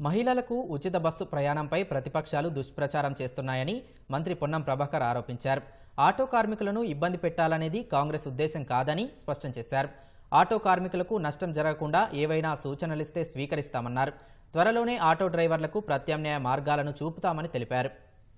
మహిళలకు ఉచిత బస్సు ప్రయాణంపై ప్రతిపక్షాలు దుష్ప్రచారం చేస్తున్నాయని మంత్రి పొన్నం ప్రభాకర్ ఆరోపించారు ఆటో కార్మికులను ఇబ్బంది పెట్టాలనేది కాంగ్రెస్ ఉద్దేశం కాదని స్పష్టం చేశారు ఆటో కార్మికులకు నష్టం జరగకుండా ఏవైనా సూచనలిస్తే స్వీకరిస్తామన్నారు త్వరలోనే ఆటో డ్రైవర్లకు ప్రత్యామ్నాయ మార్గాలను చూపుతామని తెలిపారు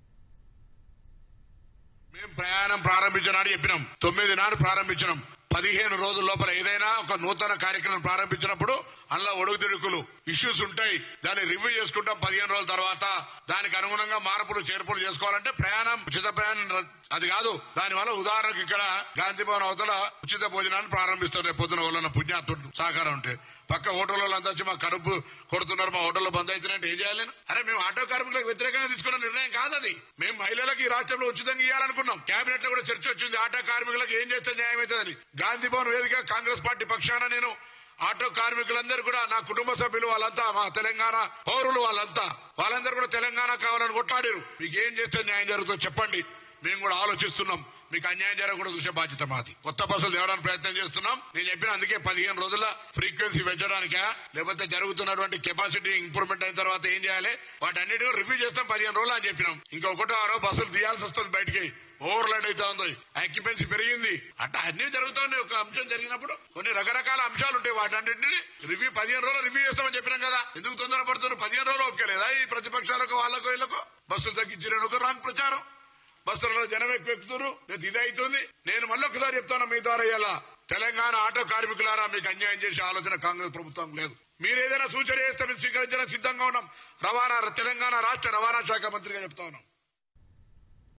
మేము ప్రయాణం ప్రారంభించినాడు చెప్పినాం తొమ్మిది నాడు ప్రారంభించినాం పదిహేను రోజుల లోపల ఏదైనా ఒక నూతన కార్యక్రమం ప్రారంభించినప్పుడు అందులో ఒడుగుతిడుకులు ఇష్యూస్ ఉంటాయి దాన్ని రివ్యూ చేసుకుంటాం పదిహేను రోజుల తర్వాత దానికి అనుగుణంగా మార్పులు చేర్పులు చేసుకోవాలంటే ప్రయాణం ఉచిత ప్రయాణం ర- అది కాదు దాని వల్ల ఉదాహరణకు ఇక్కడ గాంధీ భవన్ అవతల ఉచిత భోజనాన్ని ప్రారంభిస్తారు రేపు పొద్దున వాళ్ళ పుణ్యాత్తుడు సహకారం ఉంటే పక్క హోటల్ వాళ్ళంతా వచ్చి మా కడుపు కొడుతున్నారు మా హోటల్లో బంద్ అవుతున్నాయంటే ఏం చేయాలి నేను? అరే మేము ఆటో కార్మికులకు వ్యతిరేకంగా తీసుకున్న నిర్ణయం కాదు అది మేము మహిళలకు ఈ రాష్ట్రంలో ఉచితంగా ఇవ్వాలనుకున్నాం కేబినెట్ లో కూడా చర్చ వచ్చింది ఆటో కార్మికులకు ఏం చేస్తే న్యాయం అవుతుందని గాంధీ భవన్ వేదిక కాంగ్రెస్ పార్టీ పక్షాన నేను ఆటో కార్మికులందరూ కూడా నా కుటుంబ సభ్యులు వాళ్ళంతా మా తెలంగాణ పౌరులు వాళ్ళంతా వాళ్ళందరూ కూడా తెలంగాణ కావాలని కొట్లాడారు మీకు ఏం చేస్తే న్యాయం జరుగుతుందో చెప్పండి మేము కూడా ఆలోచిస్తున్నాం మీకు అన్యాయం జరగకుండా చూసే బాధ్యత మాది కొత్త బస్సులు తేవడానికి ప్రయత్నం చేస్తున్నాం నేను చెప్పిన అందుకే పదిహేను రోజుల ఫ్రీక్వెన్సీ పెంచడానికా లేకపోతే జరుగుతున్నటువంటి కెపాసిటీ ఇంప్రూవ్మెంట్ అయిన తర్వాత ఏం చేయాలి వాటన్నిటి రివ్యూ చేస్తాం పదిహేను రోజులు అని చెప్పినాం ఇంకొకటో ఆరో బస్సులు తీయాల్సి వస్తుంది బయటికి ఓవర్ లోడ్ అవుతా ఉంది ఆక్యుపెన్సీ పెరిగింది అట్లా అన్ని జరుగుతుంది ఒక అంశం జరిగినప్పుడు కొన్ని రకరకాల అంశాలు ఉంటాయి వాటన్నింటిని రివ్యూ పదిహేను రోజులు రివ్యూ చేస్తామని చెప్పినాం కదా ఎందుకు తొందర పడుతున్నారు పదిహేను రోజులు ఒప్పుకోలేదా ఈ ప్రతిపక్షాలకు వాళ్ళకు వీళ్ళకు బస్సులు తగ్గించిన రాంగ్ ప్రచారం బస్సులలో జనం ఎక్కువ ఎక్కుతున్నారు నేను ఇది అవుతుంది నేను మళ్ళీ ఒకసారి చెప్తాను మీ ద్వారా ఇలా తెలంగాణ ఆటో కార్మికులారా మీకు అన్యాయం చేసే ఆలోచన కాంగ్రెస్ ప్రభుత్వం లేదు మీరు ఏదైనా సూచన చేస్తే మేము స్వీకరించడానికి సిద్ధంగా ఉన్నాం రవాణా తెలంగాణ రాష్ట్ర రవాణా శాఖ మంత్రిగా చెప్తా ఉన్నాం